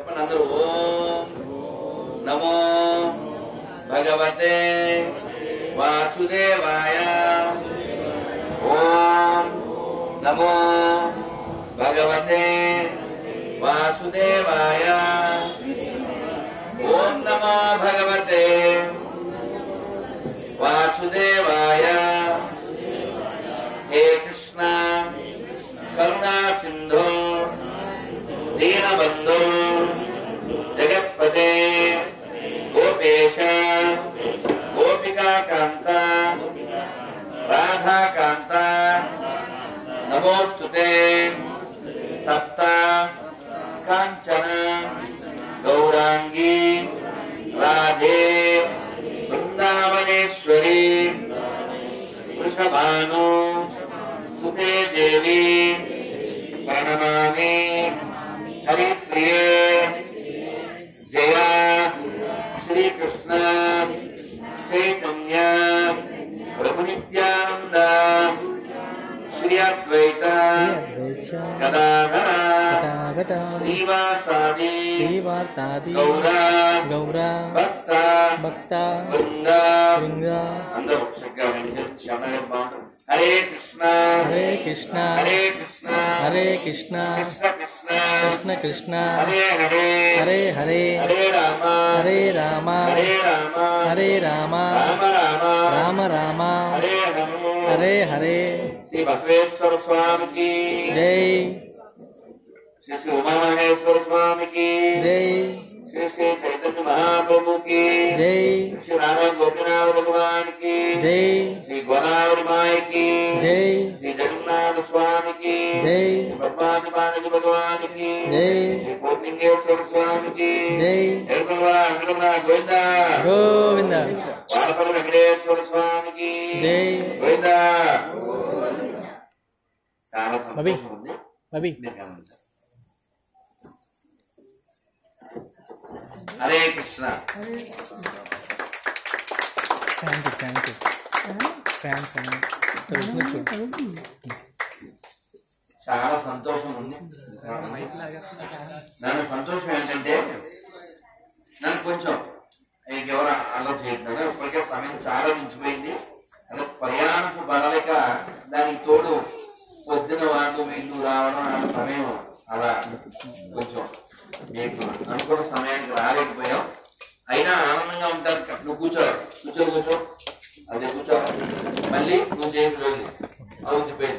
చెప్పండి అందరూ ఓం నమో భగవతే వాసుదేవాయ ఓం నమో భగవతే వాసుదేవాయ ఓం నమో భగవతే వాసుదేవాయ హే కృష్ణ కరుణా సింధు దీనబంధు జగత్పతే గోపేశ గోపికాకాంత రాధాకాంత నమోస్తుతే తప్త కాంచన గౌరాంగీ రాధే బృందావనేశ్వరి వృషభాను సుతే దేవి ప్రణమామి హరిప్రియే జయ శ్రీకృష్ణ చైతన్య ప్రభు నిత్యానంద శ్రీ అద్వైత గదాధర శ్రీవాసాది శ్రీవాసాది గౌర గౌర భక్త భక్త బృంద బృంద అందరూ చక్కగా క్షమ హరే కృష్ణ హరే కృష్ణ హరే కృష్ణ హరే కృష్ణ కృష్ణ కృష్ణ కృష్ణ కృష్ణ హరే హరే హరే హరే హరే రామ హరే రామ హరే రామ హరే రామ రామ రామ రామ రామ హరే హరే హరే హరే శ్రీ బసవేశ్వర స్వామికి జై శ్రీ శ్రీ ఉమామహేశ్వర స్వామికి జై శ్రీ శ్రీ చైతన్య మహాప్రభుకి జై శ్రీ రాధా గోపీనాథ భగవాన్ కి జై శ్రీ గోదావరి మాయకి జై శ్రీ జగన్నాథ స్వామికి జై శ్రీ పద్మావతి బాలాజీ భగవానికి జై శ్రీ కోటిలింగేశ్వర స్వామికి జై ఎరుకల్వా వెంకటరమణ గోవింద గోవింద వాడపల్లి వెంకటేశ్వర స్వామికి జై గోవింద చాలా సంతోషం ఉంది అభి మీరు గమనించాలి. Hare Krishna thank you thank you fan fan చాలా సంతోషం ఉంది నన్ను సంతోషం ఏంటంటే నన్ను కొంచెం ఇంకెవరు అల్లరి చేస్తున్నారు ఇప్పటికే సమయం చాలా మించిపోయింది అదే ప్రయాణపు బలలేక దానికి తోడు పొద్దున వాళ్ళు వీళ్ళు రావడం ఆ సమయం అలా కొంచెం మీకు అనుకున్న సమయానికి రాలేకపోయాం అయినా ఆనందంగా ఉంటారు నువ్వు కూర్చో కూర్చో కూర్చో అదే కూర్చో మళ్ళీ నువ్వు చేయకు వెళ్ళి అవుతుంది పెళ్ళి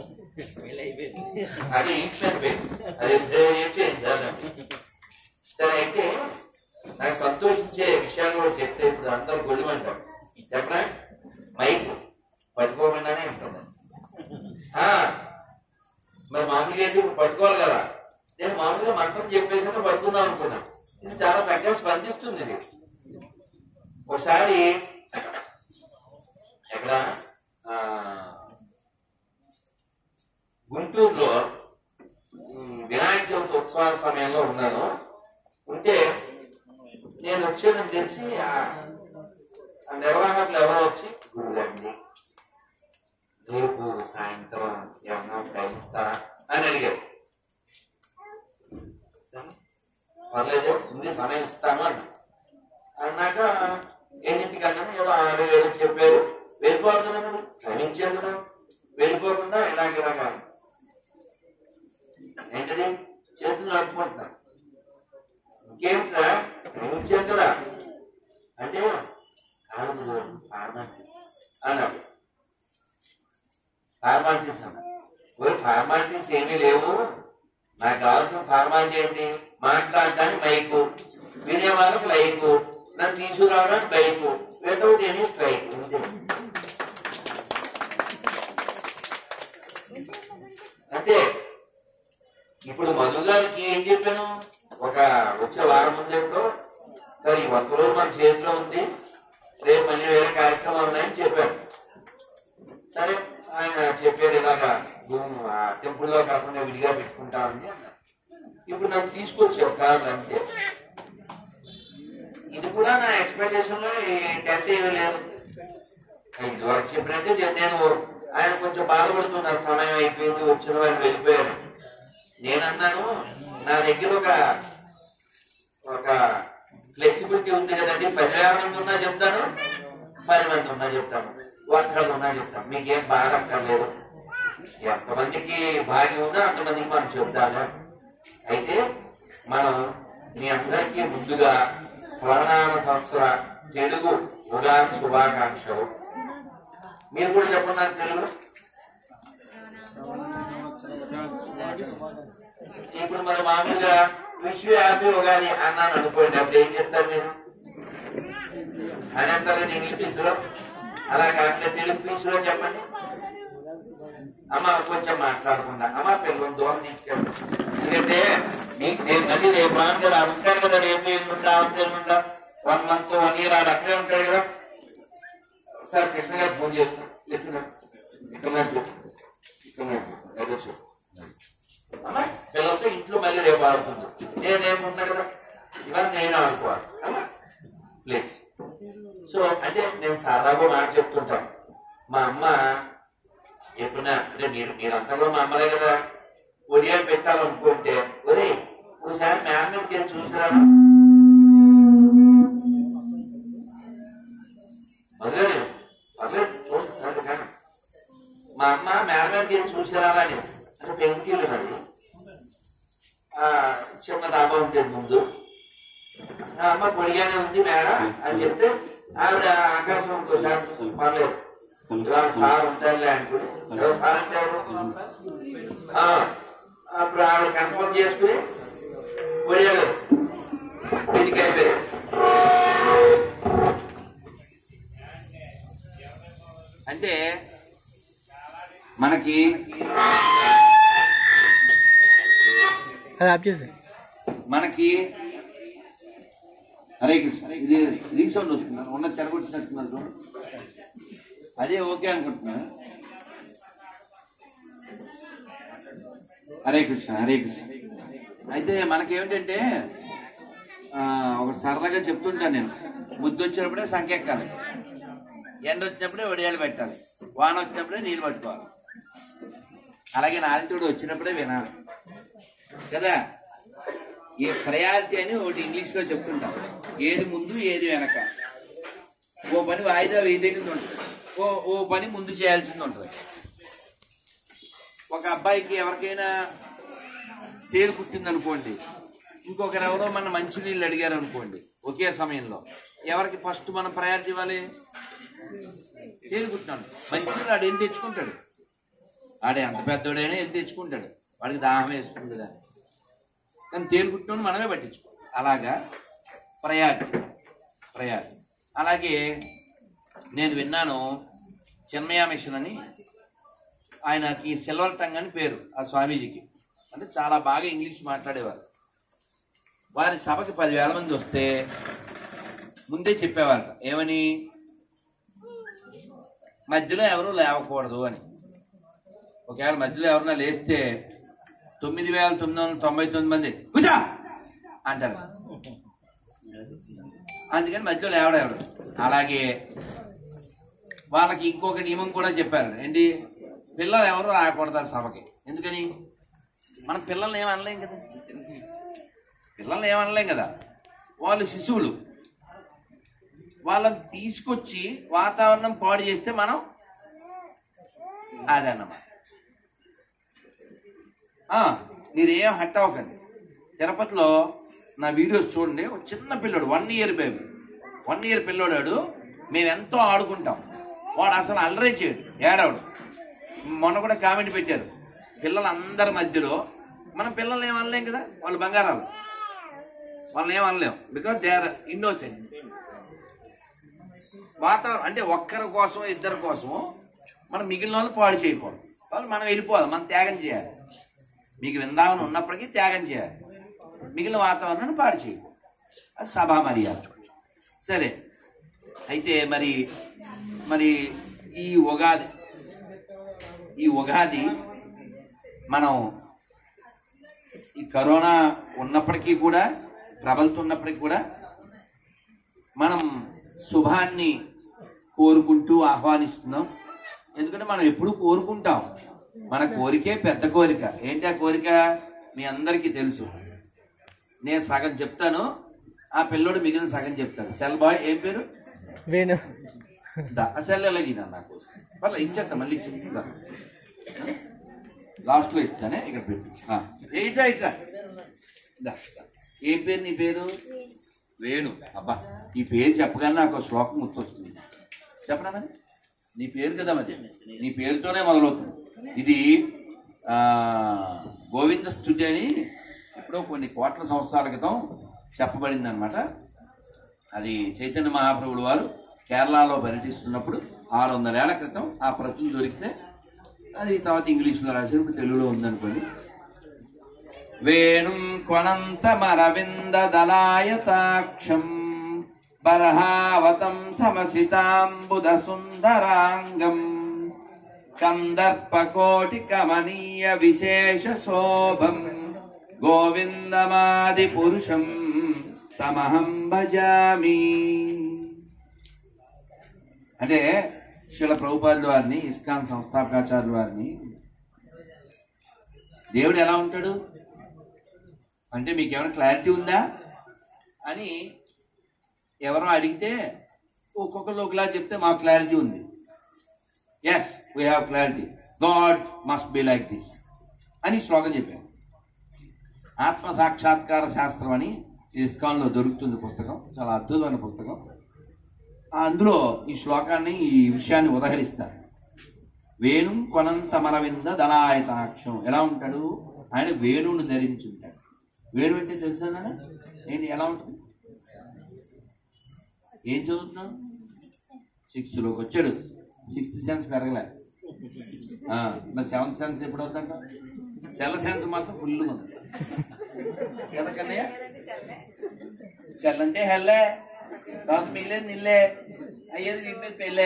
అది ఇన్సిడెంట్ పెళ్ళి అది ఏం చేయండి సార్ సరే అయితే నాకు సంతోషించే విషయాలు కూడా చెప్తే ఇప్పుడు అందరూ గొడవంటారు చెప్పరా మైక్ పట్టుకోకుండానే ఉంటుంది ఆ, మరి మామూలుగా అయితే ఇప్పుడు పట్టుకోవాలి కదా నేను మామూలుగా మంత్రం చెప్పేసాక పట్టుకుందాం అనుకున్నా ఇది చాలా చక్కగా స్పందిస్తుంది ఇది ఒకసారి ఎక్కడ ఆ, గుంటూరులో ఉమ్, వినాయక చవితి ఉత్సవాల సమయంలో ఉన్నాను ఉంటే నేను వచ్చేదని తెలిసి ఆ ఆ నిర్వాహకులు ఎవరో వచ్చి గురుగాండి రేపు సాయంత్రం ఏమన్నా టైం ఇస్తారా అని అడిగారు సరే, పర్లేదు ఉంది సమయం ఇస్తాను అన్న అన్నాక ఎన్నింటికి అన్నాను ఏదో ఆరు ఏడు చెప్పారు వెళ్ళిపోవాలి కదా మీరు క్షమించారు కదా వెళ్ళిపోకుండా ఇలాగ ఇలాగా ఏంటది చేతులు నడుపుకుంటున్నారు ఇంకేమిట్రా క్షమించాను కదా అంటే కాదు ఫార్మాలిటీస్ అన్నాడు ఫార్మాలిటీస్ అన్నాడు ఓ ఫార్మాలిటీస్ ఏమీ లేవు నాకు కావాల్సిన ఫార్మాలిటీ ఏంటి మాట్లాడటానికి మైకు వినే వాళ్ళకి లైకు నన్ను తీసుకురావడానికి బైకు వితౌట్ ఎనీ స్ట్రైక్ అంటే ఇప్పుడు మధు గారికి ఏం చెప్పాను ఒక వచ్చే వారం ముందు ఎప్పుడో సరే ఈ ఒక్క రోజు మన చేతిలో ఉంది రేపు మళ్ళీ వేరే కార్యక్రమాలు ఉన్నాయని చెప్పాను సరే ఆయన చెప్పారు ఇలాగా భూమి ఆ టెంపుల్లో కాకుండా విడిగా పెట్టుకుంటామని అన్నారు ఇప్పుడు నన్ను తీసుకొచ్చారు కాదు అంతే ఇది కూడా నా ఎక్స్పెక్టేషన్ లో టెస్ట్ ఏమీ లేదు ఇది వరకు చెప్పినట్టే చెప్- నేను ఆయన కొంచెం బాధపడుతున్నారు సమయం అయిపోయింది వచ్చిన వాళ్ళు వెళ్ళిపోయారు నేను అన్నాను నా దగ్గర ఒక ఫ్లెక్సిబిలిటీ ఉంది కదండి పదివేల మంది ఉన్నా చెప్తాను పది మంది ఉన్నా చెప్తాను ఒక్కళ్ళు ఉన్నా చెప్తాను మీకేం బాధ అక్కర్లేదు ఎంతమందికి భాగ్యం ఉందో అంతమందికి మనం చెప్తాము అయితే మనం మీ అందరికీ ముందుగా పురాణ సంవత్సర తెలుగు ఉగాది శుభాకాంక్షలు మీరు కూడా చెప్పండి నాకు తెలుగు ఇప్పుడు మరి మామూలుగా విష్ హ్యాపీ ఉగాది అన్నాను అనుకోండి అప్పుడు ఏం చెప్తారు మీరు అని అంటారు కదా ఇంగ్లీష్ లో అలా కాకుండా తెలుగు పీస్ లో చెప్పండి అమ్మ కొంచెం మాట్లాడకుండా అమ్మ పిల్లలు దూరం తీసుకెళ్ళి ఎందుకంటే నీకు నేను మళ్ళీ రేపు రాను కదా ఆడు ఉంటాడు కదా రేపు ఎల్లుండా అవతల ఎల్లుండా వన్ మంత్ వన్ ఇయర్ ఆడు అక్కడే ఉంటాడు కదా సార్ కృష్ణ గారు ఫోన్ చేస్తాను చెప్పిన ఇక్కడ నుంచి చెప్పు. ఇక్కడ నుంచి చెప్పు. అడ్రస్ చెప్పు. అమ్మా పిల్లలతో ఇంట్లో మళ్ళీ రేపు ఆడుతుంది నేనేమున్నా కదా ఇవాళ నేను ఆడుకోవాలి అమ్మా ప్లీజ్ సో అంటే నేను సాదాగా మాట చెప్తుంటాను మా అమ్మ ఎప్పుడైనా అంటే మీరు మీరంతా కూడా మా అమ్మలే కదా ఒడియాలు పెట్టాలనుకుంటే ఒరే ఒకసారి మ్యామ్ మీదకి వెళ్ళి చూసిరాను పర్లేదు పర్లేదు చూస్తాను కానీ మా అమ్మ మేడ మీదకి వెళ్ళి చూసిరారా అని అంటే పెంకిళ్ళు మరి ఆ, చిన్న డాబా ఉంటుంది ముందు ఆ అమ్మ పొడిగానే ఉంది మేడ అని చెప్తే ఆవిడ ఆకాశం ఇంకోసారి పర్లేదు ఇవాళ సార్ ఉంటారులే అనుకుని ఎవరు సార్ అంటే ఎవరు? ఆ, అప్పుడు ఆవిడ కన్ఫర్మ్ చేసుకుని పొడిగారు మీదికి అయిపోయారు అంటే మనకి అది ఆప్ చేసి మనకి హరే కృష్ణ ఇది రీసౌండ్ వస్తున్నారు ఉన్న చెరగొట్టినట్టున్నారు చూడు. అదే ఓకే అనుకుంటున్నా హరే కృష్ణ హరే కృష్ణ అయితే మనకేమిటంటే ఆ, ఒకటి సరదాగా చెప్తుంటాను నేను బుద్ధి వచ్చినప్పుడే సంకెక్కాలి ఎండ వచ్చినప్పుడే వడియాలు పెట్టాలి వాన వచ్చినప్పుడే నీళ్ళు పట్టుకోవాలి అలాగే నాలుగుడు వచ్చినప్పుడే వినాలి కదా ఈ ప్రయారిటీ అని ఒకటి ఇంగ్లీష్ లో చెప్తుంటాం ఏది ముందు ఏది వెనక ఓ పని వాయిదా వేయదగింది ఉంటుంది ఓ ఓ పని ముందు చేయాల్సింది ఉంటుంది ఒక అబ్బాయికి ఎవరికైనా తేలు పుట్టింది అనుకోండి ఇంకొకరు ఎవరో మన మంచినీళ్ళు అడిగారు అనుకోండి ఒకే సమయంలో ఎవరికి ఫస్ట్ మనం ప్రయారిటీ ఇవ్వాలి తేలు పుట్టినాడు మంచినీళ్ళు ఆడు ఏం తెచ్చుకుంటాడు ఆడే ఎంత పెద్దోడైనా వెళ్ళి తెచ్చుకుంటాడు వాడికి దాహం వేస్తుంది కదా కానీ తేలు పుట్టినోడు మనమే పట్టించుకో అలాగా ప్రయారిటీ ప్రయారిటీ అలాగే నేను విన్నాను చిన్మయ మిషన్ అని ఆయనకి సిల్వర్ టంగ్ అని పేరు ఆ స్వామీజీకి అంటే చాలా బాగా ఇంగ్లీష్ మాట్లాడేవారు వారి సభకి పదివేల మంది వస్తే ముందే చెప్పేవారట ఏమని మధ్యలో ఎవరు లేవకూడదు అని ఒకవేళ మధ్యలో ఎవరన్నా లేస్తే తొమ్మిది వేల తొమ్మిది వందల తొంభై తొమ్మిది మంది కూర్చో అంటారు అందుకని మధ్యలో లేవడం ఎవరు అలాగే వాళ్ళకి ఇంకొక నియమం కూడా చెప్పారు ఏంటి పిల్లలు ఎవరు రాకూడదు ఆ సభకి ఎందుకని మనం పిల్లల్ని ఏం అనలేం కదా పిల్లల్ని ఏం అనలేం కదా వాళ్ళు శిశువులు వాళ్ళని తీసుకొచ్చి వాతావరణం పాడు చేస్తే మనం అదన్నమాట ఆ, మీరేం హట్ అవ్వకండి తిరుపతిలో నా వీడియోస్ చూడండి ఒక చిన్న పిల్లోడు one year baby one year పిల్లోడాడు మేము ఎంతో ఆడుకుంటాం వాడు అసలు అల్లరే చేయడు ఏడవడు మొన్న కూడా కామెంట్ పెట్టారు పిల్లలందరి మధ్యలో మనం పిల్లల్ని ఏం అనలేం కదా వాళ్ళు బంగారాలు వాళ్ళని ఏం అనలేం బికాస్ దే ఆర్ ఇన్నోసెంట్ వాతావరణం అంటే ఒక్కరి కోసం ఇద్దరి కోసం మనం మిగిలిన వాళ్ళు పాడు చేయకూడదు వాళ్ళు మనం వెళ్ళిపోవాలి మనం త్యాగం చేయాలి మీకు విందామని ఉన్నప్పటికీ త్యాగం చేయాలి మిగిలిన వాతావరణాన్ని పాడు చేయకూడదు అది సభా మర్యాద సరే అయితే మరి మరి ఈ ఉగాది ఈ ఉగాది మనం ఈ కరోనా ఉన్నప్పటికీ కూడా ప్రబలుతున్నప్పటికీ కూడా మనం శుభాన్ని కోరుకుంటూ ఆహ్వానిస్తున్నాం ఎందుకంటే మనం ఎప్పుడు కోరుకుంటాం మన కోరికే పెద్ద కోరిక ఏంటి ఆ కోరిక మీ అందరికీ తెలుసు నేను సగం చెప్తాను ఆ పిల్లోడు మిగిలిన సగం చెప్తాడు సెల్ బాయ్ ఏం పేరు వేణు దా ఆ సెల్ ఎలాగినా నాకు పర్లే ఇచ్చేస్తా మళ్ళీ ఇచ్చేస్తా లాస్ట్లో ఇస్తానే ఇక్కడ పెట్టు ఆ, ఏ ఇట్లా ఇట్లా దా, దా. ఏం పేరు నీ పేరు వేణు అబ్బా ఈ పేరు చెప్పగానే నాకు ఒక శ్లోకం గుర్తొస్తుంది చెప్పనా మరి నీ పేరు కదా మరి నీ పేరుతోనే మొదలవుతుంది ఇది ఆ గోవింద స్థుతి అని ఎప్పుడో కొన్ని కోట్ల సంవత్సరాల క్రితం చెప్పబడింది అనమాట అది చైతన్య మహాప్రభుడు వారు కేరళలో పర్యటిస్తున్నప్పుడు ఆరు వందల ఏళ్ల క్రితం ఆ ప్రతులు దొరికితే అది తర్వాత ఇంగ్లీష్లో రాశారు ఇప్పుడు తెలుగులో ఉందనుకోండి వేణుం క్వనంతమరవింద దళాయతాక్షం బర్హావతం సమసితాంబుద సుందరాంగం కందర్పకోటి కమనీయ విశేష శోభం గోవిందమాది పురుషం తమహం భజామి అంటే శిల ప్రభుపాదుల వారిని ఇస్కాన్ సంస్థాపకాచార్యుల వారిని దేవుడు ఎలా ఉంటాడు అంటే మీకు ఏమైనా క్లారిటీ ఉందా అని ఎవరో అడిగితే ఒక్కొక్కరు ఒకలా చెప్తే మాకు క్లారిటీ ఉంది yes we have clarity God must be like this అని శ్లోకం చెప్పాను ఆత్మ సాక్షాత్కార శాస్త్రం అని ఇస్కాన్లో దొరుకుతుంది పుస్తకం చాలా అద్భుతమైన పుస్తకం ఆ అందులో ఈ శ్లోకాన్ని ఈ విషయాన్ని ఉదహరిస్తారు వేణు కొనంతమరవింద దళాయతాక్షం ఎలా ఉంటాడు ఆయన వేణువును ధరించి ఉంటాడు వేణు అంటే తెలుసా నాన్న? ఏంటి ఎలా ఉంటుంది ఏం చదువుతున్నావు సిక్స్త్లోకి వచ్చాడు సిక్స్త్ సెన్స్ పెరగలే ఆ, మరి సెవెంత్ సెన్స్ ఎప్పుడు అవుతుందంట సెల్ సెన్స్ మాత్రం ఫుల్గా ఉంది కదా కన్నయ్య సెల్ అంటే హెల్లే తర్వాత మిగిలేదు నిల్లే అయ్యేది మిగిలేదు పెళ్ళే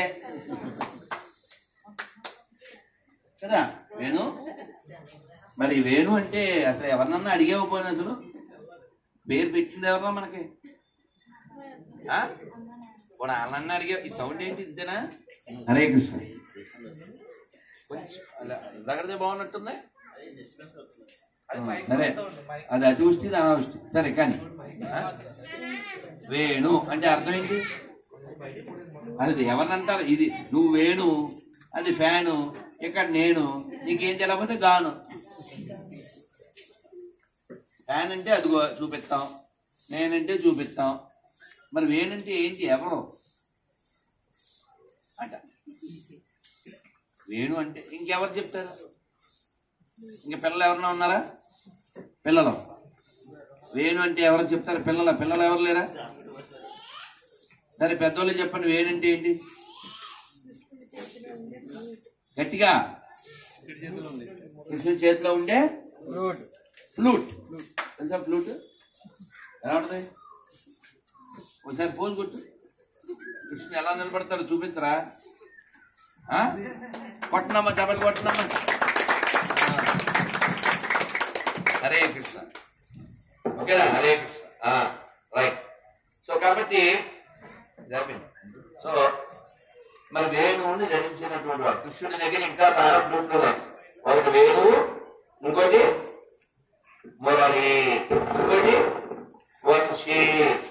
కదా వేణు మరి వేణు అంటే అసలు ఎవరినన్నా అడిగేవు పోయిన అసలు పేరు పెట్టింది ఎవరన్నా మనకి ఆ? పోనీ వాళ్ళన్నా అడిగే ఈ సౌండ్ ఏంటి ఇంతేనా హరే కృష్ణ కొంచెం అలా దగ్గరదే బాగున్నట్టుంది సరే అది అతివృష్టి ఇది అనావృష్టి సరే కానీ ఆ? వేణు అంటే అర్థం ఏంటి అది ఎవరినంటారు ఇది నువ్వు వేణు అది ఫ్యాను ఇక్కడ నేను నీకేం తెలియకపోతే గాను ఫ్యాన్ అంటే అదిగో చూపిస్తాం నేనంటే చూపిస్తాం మరి వేణంటే ఏంటి ఎవరు అంట వేణు అంటే ఇంకెవరు చెప్తారు ఇంక పిల్లలు ఎవరన్నా ఉన్నారా పిల్లలు వేణు అంటే ఎవరు చెప్తారు పిల్లల పిల్లలు ఎవరు లేరా సరే పెద్దోళ్ళు చెప్పండి వేణంటే ఏంటి గట్టిగా కృష్ణుడి చేతిలో ఉండే ఫ్లూట్ తెలుసా ఫ్లూట్ ఎలా ఉంటుంది ఒకసారి ఫోన్ కొట్టు కృష్ణుడు ఎలా నిలబడతాడు చూపించరా ఆ? కొట్టనమ్మా చెప్పలు కొట్టనమ్మా ఆ. హరే కృష్ణ ఓకేనా హరే కృష్ణ రైట్ సో కాబట్టి సో మరి వేణువుని ధరించినటువంటి వాడు కృష్ణుడి దగ్గర ఇంకా చాలా ఫ్లూట్లు ఉన్నాయి ఒకటి వేణువు ఇంకోటి మురళి ఇంకోటి వంశీ